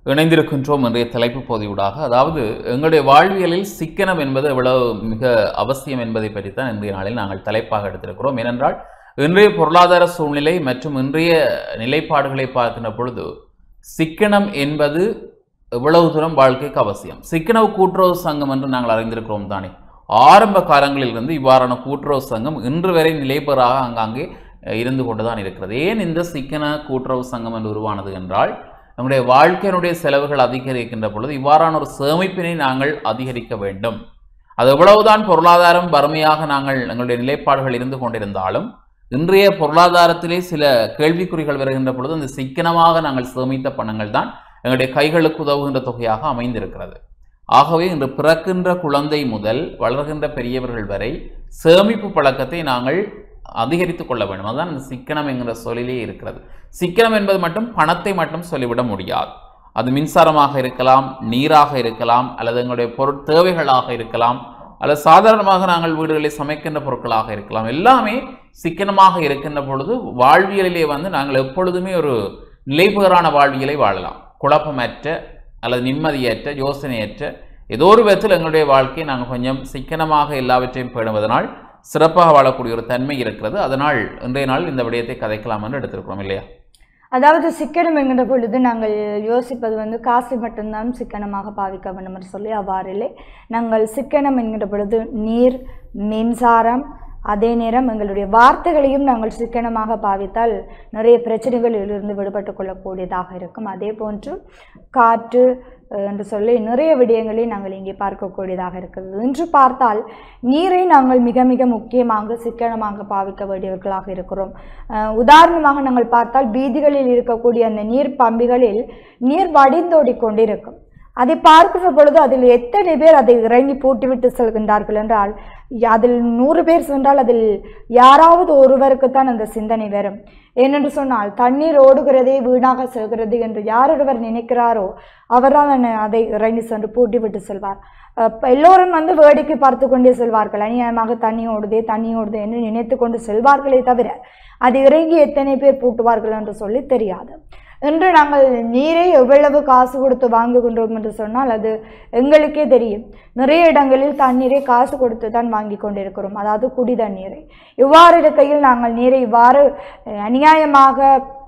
இணைந்திருக்கின்றோம் என்ற தலைப்பு பகுதியூடாக அதாவது எங்களுடைய வாழ்வியலில் சிக்கனம் என்பது எவ்வளவு மிக அவசியம் என்பதை பற்றித்தான் இன்றைய நாளில் நாங்கள் தலைப்பாக எடுத்திருக்கிறோம் ஏனென்றால் இன்றைய பொருளாதார சூழ்நிலை மற்றும் இன்றைய நிலைப்பாடுகளை பார்க்கின்ற பொழுது சிக்கனம் என்பது எவ்வளவு தூரம் வாழ்க்கைக்கு அவசியம் சிக்கனவு கூட்டுறவு சங்கம் என்று நாங்கள் அறிந்திருக்கிறோம் தானே ஆரம்ப காலங்களில் இருந்து இவ்வாறான கூட்டுறவு சங்கம் இன்று வரை நிலைபெறாக ஆங்காங்கே அஹ், இருந்து கொண்டுதான் இருக்கிறது ஏன் இந்த சிக்கன கூட்டுறவு சங்கம் என்று உருவானது என்றால் நம்முடைய வாழ்க்கையினுடைய செலவுகள் அதிகரிக்கின்ற பொழுது இவ்வாறான ஒரு சேமிப்பினை நாங்கள் அதிகரிக்க வேண்டும் அது எவ்வளவுதான் பொருளாதாரம் வறுமையாக நாங்கள் எங்களுடைய நிலைப்பாடுகள் இருந்து கொண்டிருந்தாலும் இன்றைய பொருளாதாரத்திலே சில கேள்விக்குறிகள் வருகின்ற பொழுது அந்த சிக்கனமாக நாங்கள் சேமித்த பணங்கள் தான் எங்களுடைய கைகளுக்கு உதவுகின்ற தொகையாக அமைந்திருக்கிறது ஆகவே இன்று பிறக்கின்ற குழந்தை முதல் வளர்கின்ற பெரியவர்கள் வரை சேமிப்பு பழக்கத்தை நாங்கள் அதிகரித்துக் கொள்ள வேண்டும் அதுதான் இந்த சிக்கனம் என்கிற சொல்லிலே இருக்கிறது சிக்கனம் என்பது மட்டும் பணத்தை மட்டும் சொல்லிவிட முடியாது அது மின்சாரமாக இருக்கலாம் நீராக இருக்கலாம் அல்லது எங்களுடைய பொருட் தேவைகளாக இருக்கலாம் அல்லது சாதாரணமாக நாங்கள் வீடுகளில் சமைக்கின்ற பொருட்களாக இருக்கலாம் எல்லாமே சிக்கனமாக இருக்கின்ற பொழுது வாழ்வியலிலே வந்து நாங்கள் எப்பொழுதுமே ஒரு நிலைபெறான வாழ்வியலை வாழலாம் குழப்பமற்ற அல்லது நிம்மதியற்ற யோசனையற்ற ஏதோ ஒரு விதத்தில் எங்களுடைய வாழ்க்கையை நாங்கள் கொஞ்சம் சிக்கனமாக எல்லாவற்றையும் பேணுவதனால் சிறப்பாக வாழக்கூடிய ஒரு தன்மை இருக்கிறது அதனால் இன்றைய நாள் இந்த விடயத்தை கதைக்கலாம் என்று எடுத்திருக்கிறோம் இல்லையா அதாவது சிக்கனம் என்கின்ற பொழுது நாங்கள் யோசிப்பது வந்து காசை மட்டும்தான் சிக்கனமாக பாவிக்க வேண்டும் என்று சொல்லி அவ்வாறு இல்லை நாங்கள் சிக்கனம் என்கின்ற பொழுது நீர் மின்சாரம் அதே நேரம் எங்களுடைய வார்த்தைகளையும் நாங்கள் சிக்கனமாக பாவித்தால் நிறைய பிரச்சனைகளிலிருந்து விடுபட்டு கொள்ளக்கூடியதாக இருக்கும் அதே போன்று காற்று அஹ், என்று சொல்லி நிறைய விடயங்களை நாங்கள் இங்கே பார்க்கக்கூடியதாக இருக்கிறது இன்று பார்த்தால் நீரை நாங்கள் மிக மிக முக்கியமாக சிக்கனமாக பாவிக்க வேண்டியவர்களாக இருக்கிறோம் அஹ், உதாரணமாக நாங்கள் பார்த்தால் வீதிகளில் இருக்கக்கூடிய அந்த நீர் பம்பிகளில் நீர் வடிந்தோடி கொண்டிருக்கும் அதை பார்க்கிற பொழுது அதில் எத்தனை பேர் அதை இறங்கி பூட்டிவிட்டு செல்கின்றார்கள் என்றால் அதில் நூறு பேர் சென்றால் அதில் யாராவது ஒருவருக்குத்தான் அந்த சிந்தனை வரும் ஏனென்று சொன்னால் தண்ணீர் ஓடுகிறதே வீணாக செல்கிறது என்று யாரொருவர் நினைக்கிறாரோ அவர்தான் அந்த- அதை இறங்கி சென்று பூட்டிவிட்டு செல்வார் அப்ப எல்லோரும் வந்து வேடிக்கை பார்த்து கொண்டே செல்வார்கள் அநியாயமாக தண்ணி ஓடுதே தண்ணி ஓடுதே என்று நினைத்து கொண்டு செல்வார்களே தவிர அது இறங்கி எத்தனை பேர் பூட்டுவார்கள் என்று சொல்லி தெரியாது இன்று நாங்கள் நீரை எவ்வளவு காசு கொடுத்து வாங்குகின்றோம் என்று சொன்னால் அது எங்களுக்கே தெரியும் நிறைய இடங்களில் தண்ணீரை காசு கொடுத்து தான் வாங்கி கொண்டிருக்கிறோம் அதாவது குடி தண்ணீரை இவ்வாறு இருக்கையில் நாங்கள் நீரை இவ்வாறு அஹ், அநியாயமாக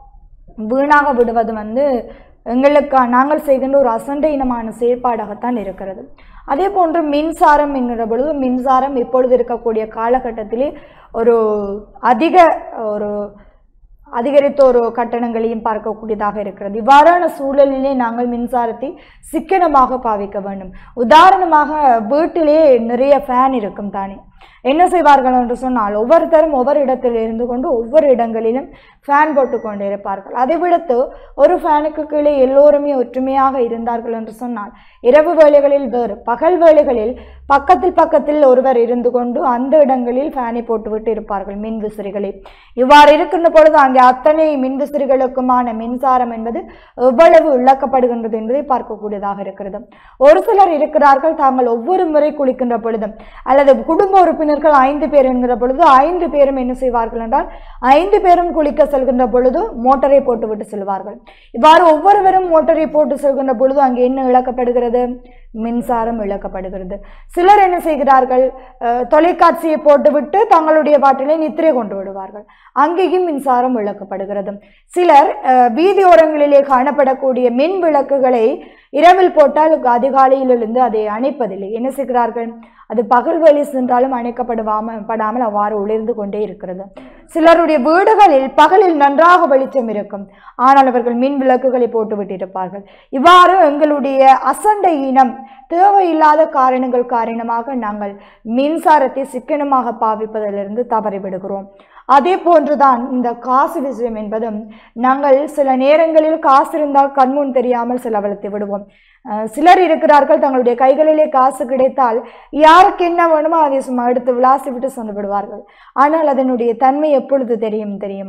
வீணாக விடுவது வந்து எங்களுக்கு நாங்கள் செய்கின்ற ஒரு அசண்டையினமான செயற்பாடாகத்தான் இருக்கிறது அதே போன்று மின்சாரம் என்கிற பொழுது மின்சாரம் இப்பொழுது இருக்கக்கூடிய காலகட்டத்திலே ஒரு அதிக ஒரு அதிகரித்த ஒரு கட்டணங்களையும் பார்க்கக்கூடியதாக இருக்கிறது இவ்வாறான சூழலிலே நாங்கள் மின்சாரத்தை சிக்கனமாக பாவிக்க வேண்டும் உதாரணமாக வீட்டிலே நிறைய ஃபேன் இருக்கும் தானே என்ன செய்வார்கள் என்று சொன்னால் ஒவ்வொருத்தரும் ஒவ்வொரு இடத்தில் இருந்து கொண்டு ஒவ்வொரு இடங்களிலும் ஃபேன் போட்டு கொண்டு இருப்பார்கள் அதை விடுத்து ஒரு ஃபேனுக்கு கீழே எல்லோருமே ஒற்றுமையாக இருந்தார்கள் என்று சொன்னால் இரவு வேளைகளில் வேறு பகல் வேளைகளில் பக்கத்தில் பக்கத்தில் ஒருவர் இருந்து கொண்டு அந்த இடங்களில் ஃபேனை போட்டுவிட்டு இருப்பார்கள் மின் விசிறிகளை இவ்வாறு இருக்கின்ற பொழுது அங்கே அத்தனை மின் விசிறிகளுக்குமான மின்சாரம் என்பது எவ்வளவு இழக்கப்படுகின்றது என்பதை பார்க்கக்கூடியதாக இருக்கிறது ஒரு சிலர் இருக்கிறார்கள் தாங்கள் ஒவ்வொரு முறை குளிக்கின்ற பொழுதும் அல்லது குடும்ப உறுப்பினர்கள் ஐந்து பேர் என்கிற பொழுது ஐந்து பேரும் என்ன செய்வார்கள் என்றால் ஐந்து பேரும் குளிக்க செல்கின்ற பொழுது மோட்டரை போட்டுவிட்டு செல்வார்கள் இவ்வாறு ஒவ்வொருவரும் மோட்டரை போட்டு செல்கின்ற பொழுது அங்கே என்ன இழக்கப்படுகிறது மின்சாரம் இழக்கப்படுகிறது சிலர் என்ன செய்கிறார்கள் அஹ், தொலைக்காட்சியை போட்டுவிட்டு தங்களுடைய பாட்டிலே நித்திரை கொண்டு விடுவார்கள் அங்கேயும் மின்சாரம் இழக்கப்படுகிறது சிலர் அஹ், வீதியோரங்களிலே காணப்படக்கூடிய மின் விளக்குகளை இரவில் போட்டால் அதிகாலையில் எழுந்து அதை அணைப்பதில்லை என்ன செய்கிறார்கள் அது பகல் வேலை சென்றாலும் அணைக்கப்படுவாமல் படாமல் அவ்வாறு ஒளிர்ந்து கொண்டே இருக்கிறது சிலருடைய வீடுகளில் பகலில் நன்றாக வெளிச்சம் இருக்கும் ஆனால் அவர்கள் மின் விளக்குகளை போட்டு விட்டிருப்பார்கள் இவ்வாறு எங்களுடைய அசண்டை இனம் தேவையில்லாத காரணங்கள் காரணமாக நாங்கள் மின்சாரத்தை சிக்கனமாக பாவிப்பதிலிருந்து தவறிவிடுகிறோம் அதே போன்றுதான் இந்த காசு விஷயம் என்பதும் நாங்கள் சில நேரங்களில் காசு இருந்தால் கண்முன் தெரியாமல் செலவழித்து விடுவோம் அஹ் சிலர் இருக்கிறார்கள் தங்களுடைய கைகளிலே காசு கிடைத்தால் யாருக்கு என்ன வேணுமோ அதை சும்மா எடுத்து விளாசி விட்டு சென்று விடுவார்கள் ஆனால் அதனுடைய தன்மை எப்பொழுது தெரியும் தெரியுமா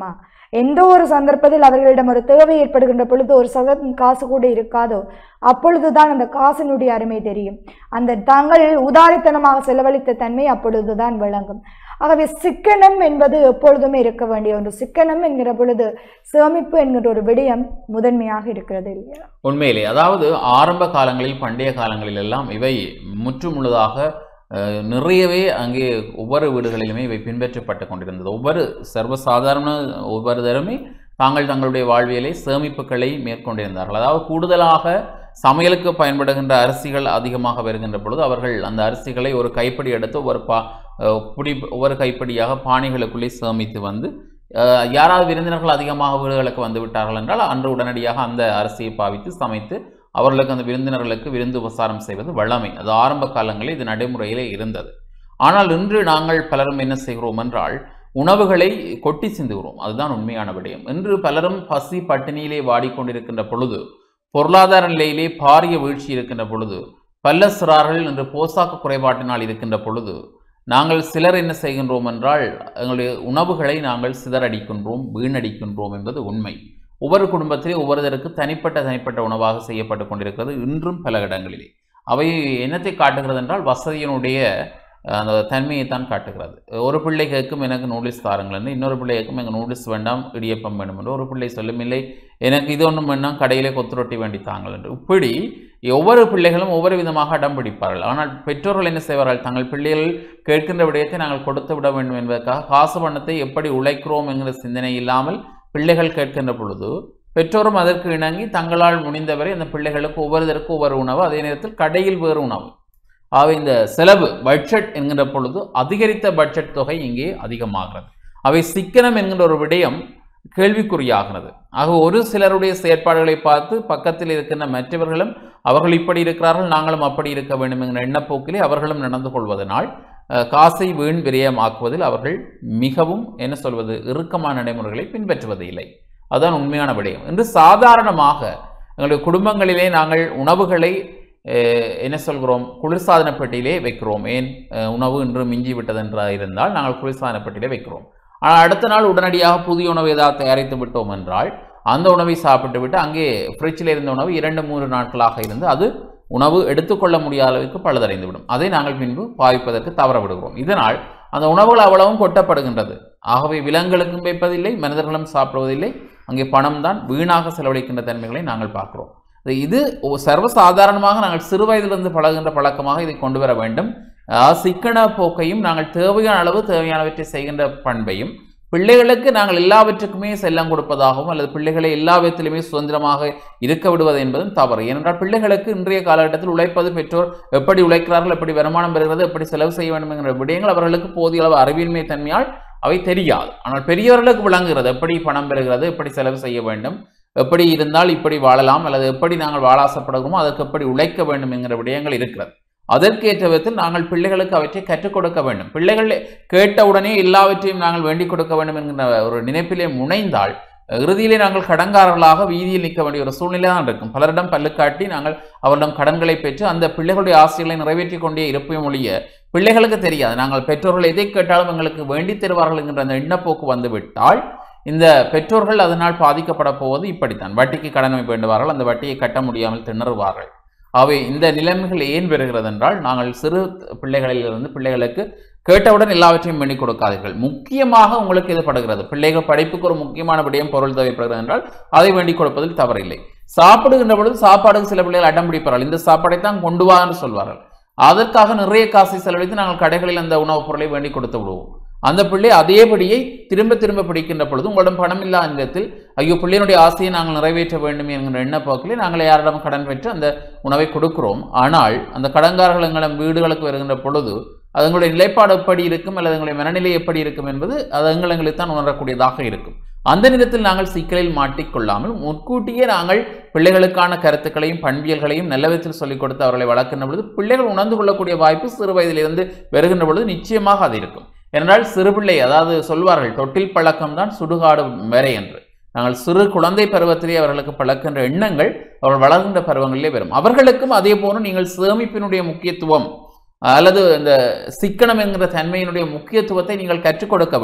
எந்த ஒரு சந்தர்ப்பத்தில் அவர்களிடம் ஒரு தேவை ஏற்படுகின்ற பொழுது ஒரு சதம் காசு கூட இருக்காதோ அப்பொழுதுதான் அந்த காசினுடைய அருமை தெரியும் அந்த தாங்கள் உதாரித்தனமாக செலவழித்த தன்மை அப்பொழுதுதான் விளங்கும் ஆகவே சிக்கனம் என்பது எப்பொழுதுமே இருக்க வேண்டிய ஒன்று சிக்கனம் என்கிற பொழுது சேமிப்பு என்கிற ஒரு விடயம் முதன்மையாக இருக்கிறது இல்லையா உண்மையிலே அதாவது ஆரம்ப காலங்களில் பண்டைய காலங்களில் எல்லாம் இவை முற்றுமுழுதாக அஹ், நிறையவே அங்கே ஒவ்வொரு வீடுகளிலுமே இவை பின்பற்றப்பட்டு கொண்டிருந்தது ஒவ்வொரு சர்வசாதாரண ஒவ்வொருத்தருமே தாங்கள் தங்களுடைய வாழ்வியலை சேமிப்புகளை மேற்கொண்டிருந்தார்கள் அதாவது கூடுதலாக சமையலுக்கு பயன்படுகின்ற அரிசிகள் அதிகமாக வருகின்ற பொழுது அவர்கள் அந்த அரிசிகளை ஒரு கைப்பிடி எடுத்து ஒவ்வொரு பா அஹ், பிடி ஒவ்வொரு கைப்பிடியாக பானைகளுக்குள்ளே சேமித்து வந்து அஹ், யாராவது விருந்தினர்கள் அதிகமாக வீடுகளுக்கு வந்து விட்டார்கள் என்றால் அன்று உடனடியாக அந்த அரிசியை பாவித்து சமைத்து அவர்களுக்கு அந்த விருந்தினர்களுக்கு விருந்து உபசாரம் செய்வது வழமை அது ஆரம்ப காலங்களில் இது நடைமுறையிலே இருந்தது ஆனால் இன்று நாங்கள் பலரும் என்ன செய்கிறோம் என்றால் உணவுகளை கொட்டி சிந்துகிறோம் அதுதான் உண்மையான விடயம் இன்று பலரும் பசி பட்டினியிலே வாடிக்கொண்டிருக்கின்ற பொழுது பொருளாதார நிலையிலே பாரிய வீழ்ச்சி இருக்கின்ற பொழுது பல்ல சிறார்கள் இன்று போசாக்கு குறைபாட்டினால் இருக்கின்ற பொழுது நாங்கள் சிலர் என்ன செய்கின்றோம் என்றால் எங்களுடைய உணவுகளை நாங்கள் சிதறடிக்கின்றோம் வீணடிக்கின்றோம் என்பது உண்மை ஒவ்வொரு குடும்பத்திலே ஒவ்வொருத்தருக்கு தனிப்பட்ட தனிப்பட்ட உணவாக செய்யப்பட்டு கொண்டிருக்கிறது இன்றும் பல இடங்களிலே அவை என்னத்தை காட்டுகிறது என்றால் வசதியினுடைய அஹ், அந்த தன்மையை தான் காட்டுகிறது ஒரு பிள்ளை கேட்கும் எனக்கு நூடுல்ஸ் தாருங்கள் என்று இன்னொரு பிள்ளை கேட்கும் எனக்கு நூடுல்ஸ் வேண்டாம் இடியப்பம் வேணும் என்று ஒரு பிள்ளை சொல்லும் இல்லை எனக்கு இது ஒன்றும் வேண்டாம் கடையிலே கொத்து ரொட்டி வேண்டி தாங்கள் என்று இப்படி ஒவ்வொரு பிள்ளைகளும் ஒவ்வொரு விதமாக அடம் பிடிப்பார்கள் ஆனால் பெற்றோர்கள் என்ன செய்வார்கள் தங்கள் பிள்ளைகள் கேட்கின்ற விடயத்தை நாங்கள் கொடுத்து விட வேண்டும் என்பதற்காக காசு பணத்தை எப்படி உழைக்கிறோம் என்கிற சிந்தனை இல்லாமல் பிள்ளைகள் கேட்கின்ற பொழுது பெற்றோரும் அதற்கு இணங்கி தங்களால் முடிந்தவரை அந்த பிள்ளைகளுக்கு ஒவ்வொருத்தருக்கும் ஒவ்வொரு உணவு அதே நேரத்தில் கடையில் வேறு உணவு ஆக இந்த செலவு பட்ஜெட் என்கின்ற பொழுது அதிகரித்த பட்ஜெட் தொகை இங்கே அதிகமாகிறது அவை சிக்கனம் என்கின்ற ஒரு விடயம் கேள்விக்குறியாகிறது ஆக ஒரு சிலருடைய செயற்பாடுகளை பார்த்து பக்கத்தில் இருக்கின்ற மற்றவர்களும் அவர்கள் இப்படி இருக்கிறார்கள் நாங்களும் அப்படி இருக்க வேண்டும் என்கிற எண்ணப்போக்கிலே அவர்களும் நடந்து கொள்வதனால் அஹ், காசை வீண் விரயமாக்குவதில் அவர்கள் மிகவும் என்ன சொல்வது இறுக்கமான நடைமுறைகளை பின்பற்றுவது இல்லை அதுதான் உண்மையான விடயம் இன்று சாதாரணமாக எங்களுடைய குடும்பங்களிலே நாங்கள் உணவுகளை அஹ், என்ன சொல்கிறோம் குளிர்சாதன பெட்டியிலே வைக்கிறோம் ஏன் அஹ், உணவு இன்று மிஞ்சி விட்டதென்றா இருந்தால் நாங்கள் குளிர்சாதன பெட்டியிலே வைக்கிறோம் ஆனால் அடுத்த நாள் உடனடியாக புதிய உணவு ஏதாவது தயாரித்து விட்டோம் என்றால் அந்த உணவை சாப்பிட்டு விட்டு அங்கே ஃப்ரிட்ஜில் இருந்த உணவு இரண்டு மூன்று நாட்களாக இருந்து அது உணவு எடுத்துக்கொள்ள முடியாத அளவுக்கு பழுதடைந்து விடும் அதை நாங்கள் பின்பு பாவிப்பதற்கு தவற விடுகிறோம் இதனால் அந்த உணவுகள் அவ்வளவும் கொட்டப்படுகின்றது ஆகவே விலங்குகளுக்கும் வைப்பதில்லை மனிதர்களும் சாப்பிடுவதில்லை அங்கே பணம் தான் வீணாக செலவழிக்கின்ற தன்மைகளை நாங்கள் பார்க்கிறோம் இது- இது ஒ- சர்வசாதாரணமாக நாங்கள் சிறு வயதிலிருந்து பழகுகின்ற பழக்கமாக இதை கொண்டு வர வேண்டும் அதாவது சிக்கன போக்கையும் நாங்கள் தேவையான அளவு தேவையானவற்றை செய்கின்ற பண்பையும் பிள்ளைகளுக்கு நாங்கள் எல்லாவற்றுக்குமே செல்லம் கொடுப்பதாகவும் அல்லது பிள்ளைகளை எல்லா விதத்திலுமே சுதந்திரமாக இருக்க விடுவது என்பதும் தவறு ஏனென்றால் பிள்ளைகளுக்கு இன்றைய காலகட்டத்தில் உழைப்பது பெற்றோர் எப்படி உழைக்கிறார்கள் எப்படி வருமானம் பெறுகிறது எப்படி செலவு செய்ய வேண்டும் என்கிற விடயங்கள் அவர்களுக்கு போதிய அளவு அறிவின்மை தன்மையால் அவை தெரியாது ஆனால் பெரியவர்களுக்கு விளங்குகிறது எப்படி பணம் பெறுகிறது எப்படி செலவு செய்ய வேண்டும் எப்படி இருந்தால் இப்படி வாழலாம் அல்லது எப்படி நாங்கள் வாழ ஆசைப்படுகிறோமோ அதற்கு எப்படி உழைக்க வேண்டும் என்கிற விடயங்கள் இருக்கிறது அதற்கேற்ற விதத்தில் நாங்கள் பிள்ளைகளுக்கு அவற்றை கற்றுக் கொடுக்க வேண்டும் பிள்ளைகள் கேட்டவுடனே எல்லாவற்றையும் நாங்கள் வேண்டிக் கொடுக்க வேண்டும் என்கிற ஒரு நினைப்பிலே முனைந்தால் இறுதியிலே நாங்கள் கடன்காரர்களாக வீதியில் நிற்க வேண்டிய ஒரு சூழ்நிலை தான் இருக்கும் பலரிடம் பல்லு காட்டி நாங்கள் அவரிடம் கடன்களை பெற்று அந்த பிள்ளைகளுடைய ஆசைகளை நிறைவேற்றி கொண்டே இருப்போம் ஒழிய பிள்ளைகளுக்கு தெரியாது நாங்கள் பெற்றோர்கள் எதை கேட்டாலும் எங்களுக்கு வேண்டி தருவார்கள் என்கிற அந்த எண்ணப்போக்கு வந்துவிட்டால் இந்த பெற்றோர்கள் அதனால் பாதிக்கப்பட போவது இப்படித்தான் வட்டிக்கு கடன் வேண்டுவார்கள் அந்த வட்டியை கட்ட முடியாமல் திணறுவார்கள் அவை இந்த நிலைமைகள் ஏன் வருகிறது என்றால் நாங்கள் சிறு பிள்ளைகளிலிருந்து பிள்ளைகளுக்கு கேட்டவுடன் எல்லாவற்றையும் பண்ணி கொடுக்காதீர்கள் முக்கியமாக உங்களுக்கு இது படுகிறது பிள்ளைகள் படிப்புக்கு ஒரு முக்கியமான விடயம் பொருள் தேவைப்படுகிறது என்றால் அதை வேண்டி கொடுப்பதில் தவறில்லை சாப்பிடுகின்ற பொழுது சாப்பாடுக்கு சில பிள்ளைகள் அடம் பிடிப்பார்கள் இந்த சாப்பாடை தான் கொண்டு வா என்று சொல்வார்கள் அதற்காக நிறைய காசை செலவழித்து நாங்கள் கடைகளில் அந்த உணவுப் பொருளை வேண்டி கொடுத்து விடுவோம் அந்த பிள்ளை அதேபடியை திரும்ப திரும்ப பிடிக்கின்ற பொழுது உங்களிடம் பணம் இல்லா நேரத்தில் ஐயோ பிள்ளையினுடைய ஆசையை நாங்கள் நிறைவேற்ற வேண்டும் என்கிற எண்ணப்போக்கிலே நாங்கள் யாரிடம் கடன் பெற்று அந்த உணவை கொடுக்கிறோம் ஆனால் அந்த கடன்காரர்கள் எங்களிடம் வீடுகளுக்கு வருகின்ற பொழுது அது எங்களுடைய நிலைப்பாடு எப்படி இருக்கும் அல்லது எங்களுடைய மனநிலை எப்படி இருக்கும் என்பது அது எங்கள் எங்களுக்கு தான் உணரக்கூடியதாக இருக்கும் அந்த நேரத்தில் நாங்கள் சிக்கலில் மாட்டிக்கொள்ளாமல் முன்கூட்டியே நாங்கள் பிள்ளைகளுக்கான கருத்துக்களையும் பண்பியல்களையும் நல்ல விதத்தில் சொல்லிக் கொடுத்து அவர்களை வளர்க்கின்ற பொழுது பிள்ளைகள் உணர்ந்து கொள்ளக்கூடிய வாய்ப்பு சிறு வயதிலிருந்து வருகின்ற பொழுது நிச்சயமாக அது இருக்கும் என்றால் சிறுபிள்ளை அதாவது சொல்வார்கள் தொட்டில் பழக்கம் தான் சுடுகாடு வரை என்று நாங்கள் சிறு குழந்தை பருவத்திலே அவர்களுக்கு பழக்கின்ற எண்ணங்கள் அவர்கள் வளர்கின்ற பருவங்களிலே வரும் அவர்களுக்கும் அதே போன்று நீங்கள் சேமிப்பினுடைய முக்கியத்துவம் அல்லது இந்த சிக்கனம் என்கிற தன்மையினுடைய முக்கியத்துவத்தை நீங்கள் கற்றுக் கொடுக்க வேண்டும்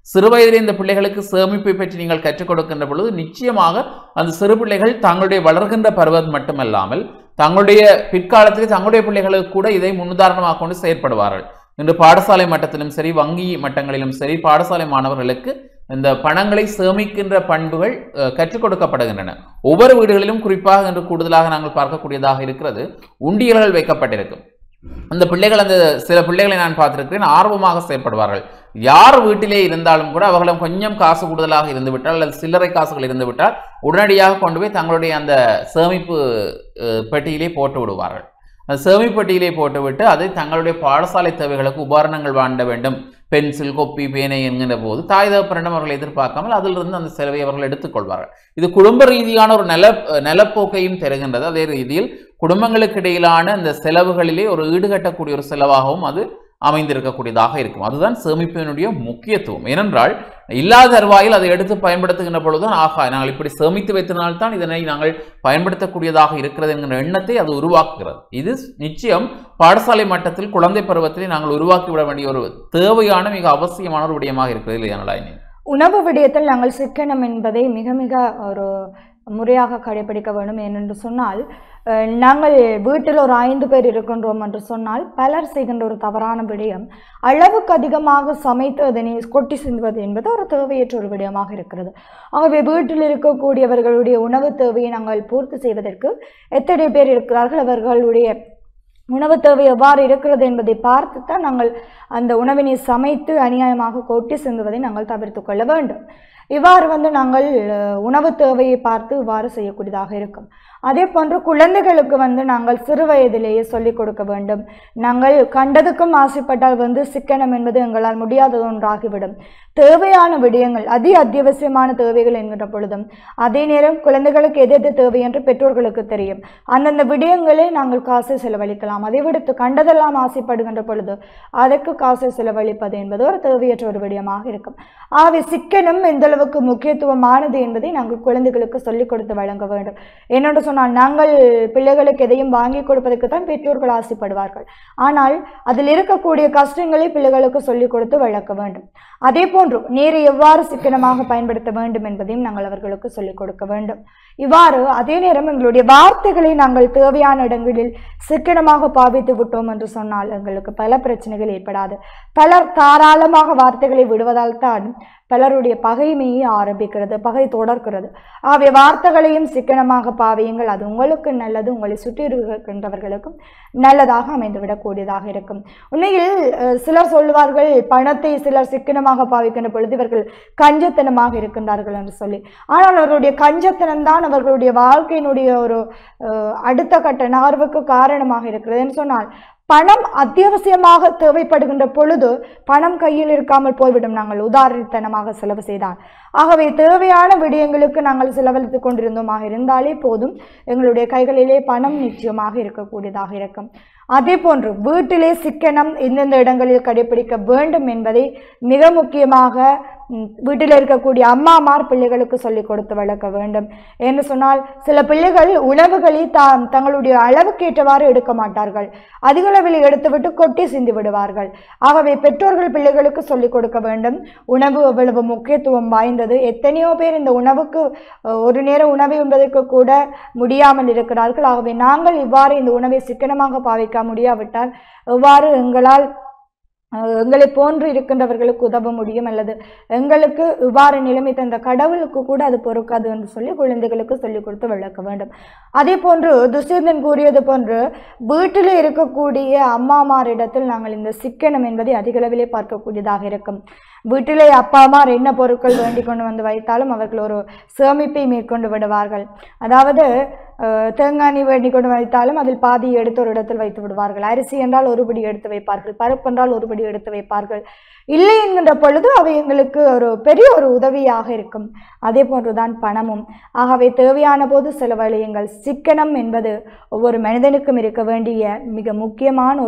சிறு வயதிலே இந்த பிள்ளைகளுக்கு சேமிப்பை பற்றி நீங்கள் கற்றுக் கொடுக்கின்ற பொழுது நிச்சயமாக அந்த சிறு பிள்ளைகள் தங்களுடைய வளர்கின்ற பருவம் மட்டுமல்லாமல் தங்களுடைய பிற்காலத்திலே தங்களுடைய பிள்ளைகளுக்கு கூட இதை முன்னுதாரணமாக கொண்டு செயற்படுவார்கள் இன்று பாடசாலை மட்டத்திலும் சரி வங்கி மட்டங்களிலும் சரி பாடசாலை மாணவர்களுக்கு இந்த பணங்களை சேமிக்கின்ற பண்புகள் அஹ், கற்றுக் கொடுக்கப்படுகின்றன ஒவ்வொரு வீடுகளிலும் குறிப்பாக இன்று கூடுதலாக நாங்கள் பார்க்கக்கூடியதாக இருக்கிறது உண்டியல்கள் வைக்கப்பட்டிருக்கும் அந்த பிள்ளைகள் அந்த சில பிள்ளைகளை நான் பார்த்திருக்கிறேன் ஆர்வமாக செயற்படுவார்கள் யார் வீட்டிலே இருந்தாலும் கூட அவர்களிடம் கொஞ்சம் காசு கூடுதலாக இருந்து விட்டால் அல்லது சில்லறை காசுகள் இருந்து விட்டால் உடனடியாக கொண்டு போய் தங்களுடைய அந்த சேமிப்பு அஹ், பெட்டியிலே போட்டு விடுவார்கள் அந்த சேமிப்பு பெட்டியிலே போட்டுவிட்டு அதை தங்களுடைய பாடசாலை தேவைகளுக்கு உபகரணங்கள் வாங்க வேண்டும் பென்சில் கொப்பி பேனை என்கின்ற போது தாய் தகப்பனிடம் அவர்கள் எதிர்பார்க்காமல் அதிலிருந்து அந்த செலவை அவர்கள் எடுத்துக்கொள்வார்கள் இது குடும்ப ரீதியான ஒரு நில நிலப்போக்கையும் தருகின்றது அதே ரீதியில் குடும்பங்களுக்கு இடையிலான இந்த செலவுகளிலே ஒரு ஈடுகட்டக்கூடிய ஒரு செலவாகவும் அது அமைந்திருக்கக்கூடியதாக இருக்கும் அதுதான் சேமிப்பினுடைய முக்கியத்துவம் ஏனென்றால் இல்லாத தருவாயில் அதை எடுத்து பயன்படுத்துகின்ற பொழுதுதான் ஆகா நாங்கள் இப்படி சேமித்து வைத்தனால்தான் இதனை நாங்கள் பயன்படுத்தக்கூடியதாக இருக்கிறது என்கிற எண்ணத்தை அது உருவாக்குகிறது இது நிச்சயம் பாடசாலை மட்டத்தில் குழந்தை பருவத்திலே நாங்கள் உருவாக்கிவிட வேண்டிய ஒரு தேவையான மிக அவசியமான ஒரு விடயமாக இருக்கிறது இல்லையா நலாயினி உணவு விடயத்தில் நாங்கள் சிக்கனம் என்பதை மிக மிக ஒரு முறையாக கடைபிடிக்க வேண்டும் ஏனென்று சொன்னால் அஹ், நாங்கள் வீட்டில் ஒரு ஐந்து பேர் இருக்கின்றோம் என்று சொன்னால் பலர் செய்கின்ற ஒரு தவறான விடயம் அளவுக்கு அதிகமாக சமைத்து அதனை கொட்டி சிந்துவது என்பது ஒரு தேவையற்ற ஒரு விடயமாக இருக்கிறது ஆகவே வீட்டில் இருக்கக்கூடியவர்களுடைய உணவு தேவையை நாங்கள் பூர்த்தி செய்வதற்கு எத்தனை பேர் இருக்கிறார்கள் அவர்களுடைய உணவு தேவை எவ்வாறு இருக்கிறது என்பதை பார்த்து தான் நாங்கள் அந்த உணவினை சமைத்து அநியாயமாக கொட்டி சிந்துவதை நாங்கள் தவிர்த்து கொள்ள வேண்டும் இவ்வாறு வந்து நாங்கள் அஹ், உணவு தேவையை பார்த்து இவ்வாறு செய்யக்கூடியதாக இருக்கும் அதே போன்று குழந்தைகளுக்கு வந்து நாங்கள் சிறு வயதிலேயே சொல்லிக் கொடுக்க வேண்டும் நாங்கள் கண்டதுக்கும் ஆசைப்பட்டால் வந்து சிக்கனம் என்பது எங்களால் முடியாதது ஒன்றாகிவிடும் தேவையான விடயங்கள் அதி அத்தியாவசியமான தேவைகள் என்கின்ற பொழுதும் அதே நேரம் குழந்தைகளுக்கு எது எது தேவை என்று பெற்றோர்களுக்கு தெரியும் அந்தந்த விடயங்களே நாங்கள் காசை செலவழிக்கலாம் அதை விடுத்து கண்டதெல்லாம் ஆசைப்படுகின்ற பொழுது அதற்கு காசை செலவழிப்பது என்பது ஒரு தேவையற்ற ஒரு விடயமாக இருக்கும் ஆகவே சிக்கனம் எந்த அளவுக்கு முக்கியத்துவமானது என்பதை நாங்கள் குழந்தைகளுக்கு சொல்லிக் கொடுத்து வழங்க வேண்டும் என்னென்று சொன்னால் நாங்கள் பிள்ளைகளுக்கு எதையும் வாங்கி கொடுப்பதற்கு தான் பெற்றோர்கள் ஆசைப்படுவார்கள் ஆனால் அதில் இருக்கக்கூடிய கஷ்டங்களை பிள்ளைகளுக்கு சொல்லிக் கொடுத்து வளர்க்க வேண்டும் அதே போன்று நீரை எவ்வாறு சிக்கனமாக பயன்படுத்த வேண்டும் என்பதையும் நாங்கள் அவர்களுக்கு சொல்லிக் கொடுக்க வேண்டும் இவ்வாறு அதே நேரம் எங்களுடைய வார்த்தைகளை நாங்கள் தேவையான இடங்களில் சிக்கனமாக பாவித்து விட்டோம் என்று சொன்னால் எங்களுக்கு பல பிரச்சனைகள் ஏற்படாது பலர் தாராளமாக வார்த்தைகளை விடுவதால் தான் பலருடைய பகைமையை ஆரம்பிக்கிறது பகை தொடர்கிறது ஆகவே வார்த்தைகளையும் சிக்கனமாக பாவியுங்கள் அது உங்களுக்கு நல்லது உங்களை சுற்றி இருக்கின்றவர்களுக்கும் நல்லதாக அமைந்துவிடக்கூடியதாக இருக்கும் உண்மையில் அஹ், சிலர் சொல்லுவார்கள் பணத்தை சிலர் சிக்கனமாக பாவிக்கின்ற பொழுது இவர்கள் கஞ்சத்தனமாக இருக்கின்றார்கள் என்று சொல்லி ஆனால் அவர்களுடைய கஞ்சத்தனம்தான் அவர்களுடைய வாழ்க்கையினுடைய ஒரு அஹ், அடுத்த கட்ட நகர்வுக்கு காரணமாக இருக்கிறது என்று சொன்னால் பணம் அத்தியாவசியமாக தேவைப்படுகின்ற பொழுது பணம் கையில் இருக்காமல் போய்விடும் நாங்கள் உதாரணத்தனமாக செலவு செய்தால் ஆகவே தேவையான விடயங்களுக்கு நாங்கள் செலவழித்து கொண்டிருந்தோமாக இருந்தாலே போதும் எங்களுடைய கைகளிலே பணம் நிச்சயமாக இருக்கக்கூடியதாக இருக்கும் அதே போன்று வீட்டிலே சிக்கனம் எந்தெந்த இடங்களில் கடைபிடிக்க வேண்டும் என்பதை மிக முக்கியமாக ம், வீட்டில் இருக்கக்கூடிய அம்மாமார் பிள்ளைகளுக்கு சொல்லிக் கொடுத்து வளர்க்க வேண்டும் என்று சொன்னால் சில பிள்ளைகள் உணவுகளை தாம் தங்களுடைய அளவுக்கேற்றவாறு எடுக்க மாட்டார்கள் அதிக அளவில் எடுத்துவிட்டு கொட்டி சிந்தி விடுவார்கள் ஆகவே பெற்றோர்கள் பிள்ளைகளுக்கு சொல்லிக் கொடுக்க வேண்டும் உணவு எவ்வளவு முக்கியத்துவம் வாய்ந்தது எத்தனையோ பேர் இந்த உணவுக்கு அஹ், ஒரு நேரம் உணவை உண்பதற்கு கூட முடியாமல் இருக்கிறார்கள் ஆகவே நாங்கள் இவ்வாறு இந்த உணவை சிக்கனமாக பாவிக்க முடியாவிட்டால் எவ்வாறு எங்களால் அஹ், எங்களை போன்று இருக்கின்றவர்களுக்கு உதவ முடியும் அல்லது எங்களுக்கு இவ்வாறு நிலைமை தந்த கடவுளுக்கு கூட அது பொறுக்காது என்று சொல்லி குழந்தைகளுக்கு சொல்லிக் கொடுத்து வளர்க்க வேண்டும் அதே போன்று துஷ்யந்தன் கூறியது போன்று வீட்டில் இருக்கக்கூடிய அம்மாமாரிடத்தில் நாங்கள் இந்த சிக்கனம் என்பதை அதிக அளவிலே பார்க்கக்கூடியதாக இருக்கும் வீட்டிலே அப்பா அம்மார் என்ன பொருட்கள் வேண்டிக் கொண்டு வந்து வைத்தாலும் அவர்கள் ஒரு சேமிப்பை மேற்கொண்டு விடுவார்கள் அதாவது அஹ், தேங்காய் எண்ணெய் வேண்டிக் கொண்டு வைத்தாலும் அதில் பாதி எடுத்து ஒரு இடத்தில் வைத்து விடுவார்கள் அரிசி என்றால் ஒருபடி எடுத்து வைப்பார்கள் பருப்பு என்றால் ஒருபடி எடுத்து வைப்பார்கள் இல்லை என்கின்ற பொழுது அவை எங்களுக்கு ஒரு பெரிய ஒரு உதவியாக இருக்கும் அதே போன்றுதான் பணமும் ஆகவே தேவையான போது செலவழியுங்கள் சிக்கனம் என்பது ஒவ்வொரு மனிதனுக்கும் இருக்க வேண்டிய மிக முக்கியமான ஒரு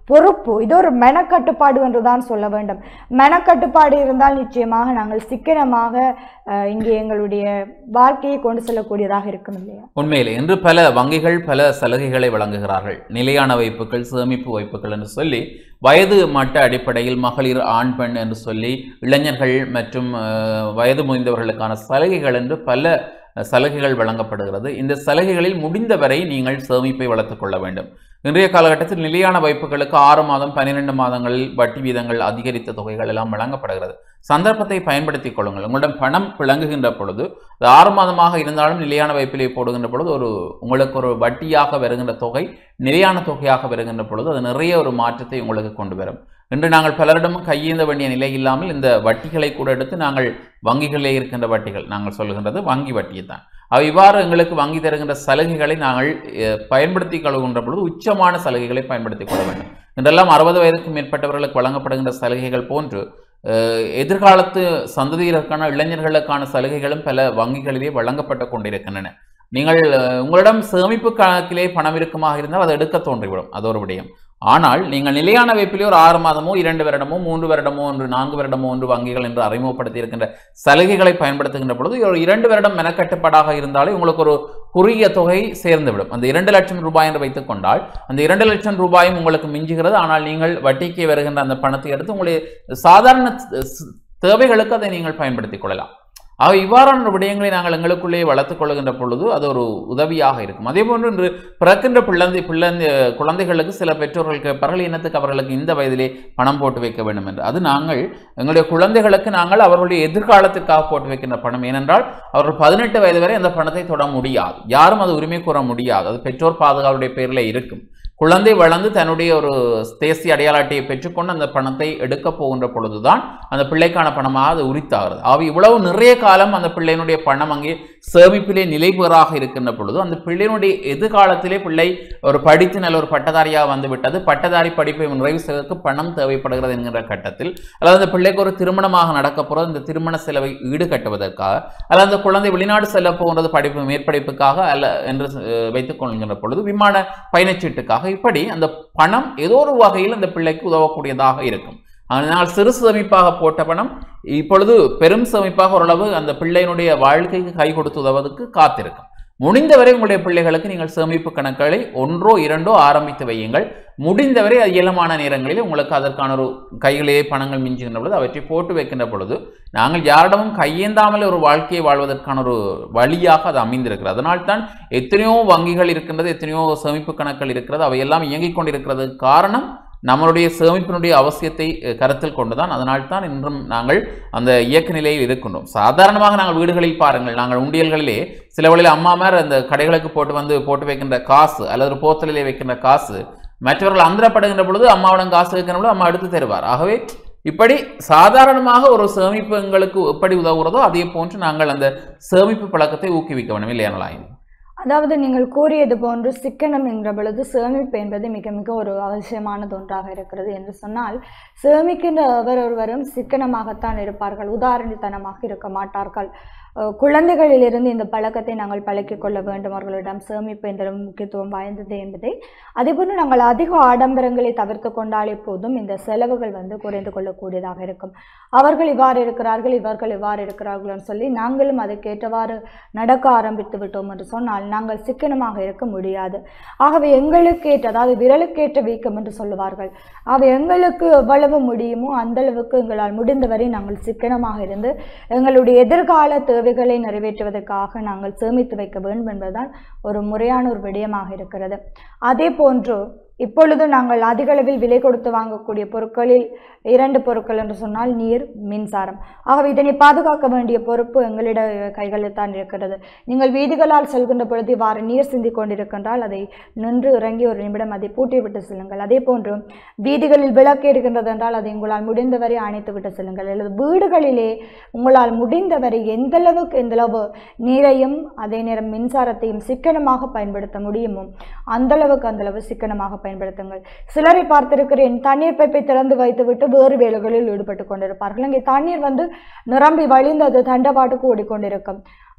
பொறுப்பு இது ஒரு மெனக்கட்டுப்பாடு என்று தான் சொல்ல வேண்டும் மெனக்கட்டுப்பாடு இருந்தால் நிச்சயமாக நாங்கள் சிக்கனமாக அஹ், இங்கே எங்களுடைய வாழ்க்கையை கொண்டு செல்லக்கூடியதாக இருக்கும் இல்லையா உண்மையிலே இன்று பல வங்கிகள் பல சலுகைகளை வழங்குகிறார்கள் நிலையான வைப்புகள் சேமிப்பு வைப்புகள் என்று சொல்லி வயது மட்ட அடிப்படையில் மகளிர் ஆண் பெண் என்று சொல்லி இளைஞர்கள் மற்றும் அஹ், வயது முதிர்ந்தவர்களுக்கான சலுகைகள் என்று பல அஹ், சலுகைகள் வழங்கப்படுகிறது இந்த சலுகைகளில் முடிந்தவரை நீங்கள் சேமிப்பை வளர்த்துக் கொள்ள வேண்டும் இன்றைய காலகட்டத்தில் நிலையான வைப்புகளுக்கு ஆறு மாதம் பன்னிரெண்டு மாதங்களில் வட்டி வீதங்கள் அதிகரித்த தொகைகள் எல்லாம் வழங்கப்படுகிறது சந்தர்ப்பத்தை பயன்படுத்திக் கொள்ளுங்கள் உங்களிடம் பணம் பிழங்குகின்ற பொழுது அது ஆறு மாதமாக இருந்தாலும் நிலையான வைப்பிலே போடுகின்ற பொழுது ஒரு உங்களுக்கு ஒரு வட்டியாக வருகின்ற தொகை நிலையான தொகையாக வருகின்ற பொழுது அது நிறைய ஒரு மாற்றத்தை உங்களுக்கு கொண்டு வரும் இன்று நாங்கள் பலரிடமும் கையேந்த வேண்டிய நிலை இல்லாமல் இந்த வட்டிகளை கூட எடுத்து நாங்கள் வங்கிகளிலே இருக்கின்ற வட்டிகள் நாங்கள் சொல்லுகின்றது வங்கி வட்டியை தான் அவை இவ்வாறு எங்களுக்கு வங்கி தருகின்ற சலுகைகளை நாங்கள் அஹ், பயன்படுத்தி கொள்கின்ற பொழுது உச்சமான சலுகைகளை பயன்படுத்திக் கொள்ள வேண்டும் இன்றெல்லாம் அறுபது வயதுக்கு மேற்பட்டவர்களுக்கு வழங்கப்படுகின்ற சலுகைகள் போன்று அஹ், எதிர்காலத்து சந்ததியினருக்கான இளைஞர்களுக்கான சலுகைகளும் பல வங்கிகளிலே வழங்கப்பட்டு கொண்டிருக்கின்றன நீங்கள் அஹ், உங்களிடம் சேமிப்பு கணக்கிலே பணம் இருக்குமாக இருந்தால் அதை எடுக்க தோன்றிவிடும் அது ஒரு விடயம் ஆனால் நீங்கள் நிலையான வைப்பிலே ஒரு ஆறு மாதமோ இரண்டு வருடமோ மூன்று வருடமோ ஒன்று நான்கு வருடமோ ஒன்று வங்கிகள் என்று அறிமுகப்படுத்தி இருக்கின்ற சலுகைகளை பயன்படுத்துகின்ற பொழுது ஒரு இரண்டு வருடம் மெனக்கட்டுப்பாடாக இருந்தாலே உங்களுக்கு ஒரு குறுகிய தொகை சேர்ந்துவிடும் அந்த இரண்டு லட்சம் ரூபாய் என்று வைத்துக் கொண்டால் அந்த இரண்டு லட்சம் ரூபாயும் உங்களுக்கு மிஞ்சுகிறது ஆனால் நீங்கள் வட்டிக்கு வருகின்ற அந்த பணத்தை எடுத்து உங்களுடைய சாதாரண ஸ்- தேவைகளுக்கு அதை நீங்கள் பயன்படுத்திக் கொள்ளலாம் ஆக இவ்வாறான விடயங்களை நாங்கள் எங்களுக்குள்ளே வளர்த்துக் கொள்கின்ற பொழுது அது ஒரு உதவியாக இருக்கும் அதே போன்று இன்று பிறக்கின்ற பிள்ளந்தை பிள்ளந்தை குழந்தைகளுக்கு சில பெற்றோர்கள் கேட்பார்கள் இனத்துக்கு அவர்களுக்கு இந்த வயதிலே பணம் போட்டு வைக்க வேண்டும் என்று அது நாங்கள் எங்களுடைய குழந்தைகளுக்கு நாங்கள் அவர்களுடைய எதிர்காலத்திற்காக போட்டு வைக்கின்ற பணம் ஏனென்றால் அவர்கள் பதினெட்டு வயது வரை அந்த பணத்தை தொட முடியாது யாரும் அது உரிமை கூற முடியாது அது பெற்றோர் பாதுகாப்புடைய பேரில் இருக்கும் குழந்தை வளர்ந்து தன்னுடைய ஒரு தேசிய அடையாள அட்டையை பெற்றுக்கொண்டு அந்த பணத்தை எடுக்க போகின்ற பொழுதுதான் அந்த பிள்ளைக்கான பணமாக அது உரித்தாகிறது ஆக இவ்வளவு நிறைய காலம் அந்த பிள்ளையினுடைய பணம் அங்கே சேமிப்பிலே நிலைபெறாக இருக்கின்ற பொழுது அந்த பிள்ளையினுடைய எதிர்காலத்திலே பிள்ளை ஒரு படித்து நல்ல ஒரு பட்டதாரியாக வந்து விட்டது பட்டதாரி படிப்பை நிறைவு செய்வதற்கு பணம் தேவைப்படுகிறது என்கின்ற கட்டத்தில் அல்லது அந்த பிள்ளைக்கு ஒரு திருமணமாக நடக்க போகிறது இந்த திருமண செலவை ஈடுகட்டுவதற்காக அல்லது அந்த குழந்தை வெளிநாடு செல்ல போகிறது படிப்பு மேற்படிப்புக்காக அல்ல என்று அஹ், வைத்துக் கொள்கின்ற பொழுது விமான பயணச்சீட்டுக்காக இப்படி அந்த பணம் ஏதோ ஒரு வகையில் அந்த பிள்ளைக்கு உதவக்கூடியதாக இருக்கும் ஆனால் சிறு சேமிப்பாக போட்ட பணம் இப்பொழுது பெரும் சேமிப்பாக ஓரளவு அந்த பிள்ளையினுடைய வாழ்க்கைக்கு கை கொடுத்து உதவுவதற்கு காத்திருக்கும் முடிந்தவரை உங்களுடைய பிள்ளைகளுக்கு நீங்கள் சேமிப்பு கணக்குகளை ஒன்றோ இரண்டோ ஆரம்பித்து வையுங்கள் முடிந்தவரை அது இயலமான நேரங்களில் உங்களுக்கு அதற்கான ஒரு கைகளிலே பணங்கள் மிஞ்சுகின்ற பொழுது அவற்றை போட்டு வைக்கின்ற பொழுது நாங்கள் யாரிடமும் கையேந்தாமல் ஒரு வாழ்க்கையை வாழ்வதற்கான ஒரு வழியாக அது அமைந்திருக்கிறது அதனால்தான் எத்தனையோ வங்கிகள் இருக்கின்றது எத்தனையோ சேமிப்பு கணக்குகள் இருக்கிறது அவையெல்லாம் இயங்கிக் கொண்டிருக்கிறது காரணம் நம்மளுடைய சேமிப்பினுடைய அவசியத்தை அஹ், கருத்தில் கொண்டுதான் அதனால்தான் இன்றும் நாங்கள் அந்த இயக்க நிலையில் இருக்கின்றோம் சாதாரணமாக நாங்கள் வீடுகளில் பாருங்கள் நாங்கள் உண்டியல்களிலே சில வழியில் அம்மாமார் அந்த கடைகளுக்கு போட்டு வந்து போட்டு வைக்கின்ற காசு அல்லது ஒரு போத்தலிலே வைக்கின்ற காசு மற்றவர்கள் அந்தரப்படுகின்ற பொழுது அம்மாவிடம் காசு வைக்கின்ற பொழுது அம்மா எடுத்து தருவார் ஆகவே இப்படி சாதாரணமாக ஒரு சேமிப்பு எங்களுக்கு எப்படி உதவுகிறதோ அதே போன்று நாங்கள் அந்த சேமிப்பு பழக்கத்தை ஊக்குவிக்க வேண்டும் இல்லையா நலாயினி அதாவது நீங்கள் கூறியது போன்று சிக்கனம் என்கிற பொழுது சேமிப்பு என்பது மிக மிக ஒரு அவசியமானது ஒன்றாக இருக்கிறது என்று சொன்னால் சேமிக்கின்ற ஒவ்வொருவரும் சிக்கனமாகத்தான் இருப்பார்கள் உதாரணத்தனமாக இருக்க மாட்டார்கள் அஹ் குழந்தைகளிலிருந்து இந்த பழக்கத்தை நாங்கள் பழக்கிக் கொள்ள வேண்டும் அவர்களிடம் சேமிப்பு என்ற முக்கியத்துவம் வாய்ந்தது என்பதை அதேபோன்று நாங்கள் அதிக ஆடம்பரங்களை தவிர்த்து கொண்டாலே போதும் இந்த செலவுகள் வந்து குறைந்து கொள்ளக்கூடியதாக இருக்கும் அவர்கள் இவ்வாறு இருக்கிறார்கள் இவர்கள் இவ்வாறு இருக்கிறார்கள்னு சொல்லி நாங்களும் அதுக்கேற்றவாறு நடக்க ஆரம்பித்து விட்டோம் என்று சொன்னால் நாங்கள் சிக்கனமாக இருக்க முடியாது ஆகவே எங்களுக்கேற்ற அதாவது விரலுக்கேற்ற வீக்கம் என்று சொல்லுவார்கள் ஆகவே எங்களுக்கு எவ்வளவு முடியுமோ அந்த அளவுக்கு எங்களால் முடிந்தவரை நாங்கள் சிக்கனமாக இருந்து எங்களுடைய எதிர்கால தேவைகளை நிறைவேற்றுவதற்காக நாங்கள் சேமித்து வைக்க வேண்டும் என்பதுதான் ஒரு முறையான ஒரு விடயமாக இருக்கிறது அதே போன்று இப்பொழுது நாங்கள் அதிக அளவில் விலை கொடுத்து வாங்கக்கூடிய பொருட்களில் இரண்டு பொருட்கள் என்று சொன்னால் நீர் மின்சாரம் ஆகவே இதனை பாதுகாக்க வேண்டிய பொறுப்பு எங்களிட கைகளில் தான் இருக்கிறது நீங்கள் வீதிகளால் செல்கின்ற பொழுது இவ்வாறு நீர் சிந்திக் கொண்டிருக்கின்றால் அதை நின்று இறங்கி ஒரு நிமிடம் அதை பூட்டி விட்டு செல்லுங்கள் அதே போன்று வீதிகளில் விளக்கு இருக்கின்றது என்றால் அதை உங்களால் முடிந்தவரை அணைத்து விட்டு செல்லுங்கள் அல்லது வீடுகளிலே உங்களால் முடிந்தவரை எந்த அளவுக்கு எந்த அளவு நீரையும் அதே நேரம் மின்சாரத்தையும் சிக்கனமாக பயன்படுத்த முடியுமோ அந்த அளவுக்கு அந்த அளவு சிக்கனமாக பயன்படுத்துங்கள் சிலரை பார்த்திருக்கிறேன் தண்ணீர் பைப்பை திறந்து வைத்துவிட்டு வேறு வேலைகளில் ஈடுபட்டு கொண்டிருப்பார்கள் இங்கே தண்ணீர் வந்து நிரம்பி வழிந்து அது தண்டபாட்டுக்கு ஓடிக்கொண்டிருக்கும்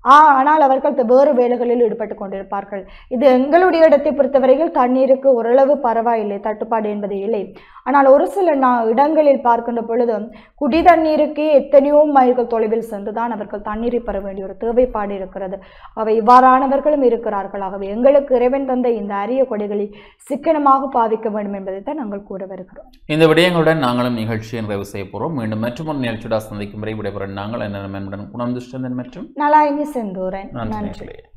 ஆ ஆனால் அவர்கள் த- வேறு வேலைகளில் ஈடுபட்டு கொண்டிருப்பார்கள் இது எங்களுடைய இடத்தை பொறுத்தவரையில் தண்ணீருக்கு ஓரளவு பரவாயில்லை தட்டுப்பாடு என்பது இல்லை ஆனால் ஒரு சில நா இடங்களில் பார்க்கின்ற பொழுது குடி தண்ணீருக்கே எத்தனையோ மைல்கள் தொலைவில் சென்றுதான் அவர்கள் தண்ணீரை பெற வேண்டிய ஒரு தேவைப்பாடு இருக்கிறது அவை இவ்வாறானவர்களும் இருக்கிறார்கள் ஆகவே எங்களுக்கு இறைவன் தந்த இந்த அரிய கொடைகளை சிக்கனமாக பாவிக்க வேண்டும் என்பதை தான் நாங்கள் கூற வருகிறோம் இந்த விடயங்களுடன் நாங்களும் நிகழ்ச்சியை நிறைவு செய்ய போகிறோம் மீண்டும் மற்றும் ஒரு நிகழ்ச்சியோட சந்திக்கும் வரை விடைபெற நாங்கள் என்ன உணர்ந்து மற்றும் நலாயினி செந்தூரன் நன்றி நன்றி நேயர்களே.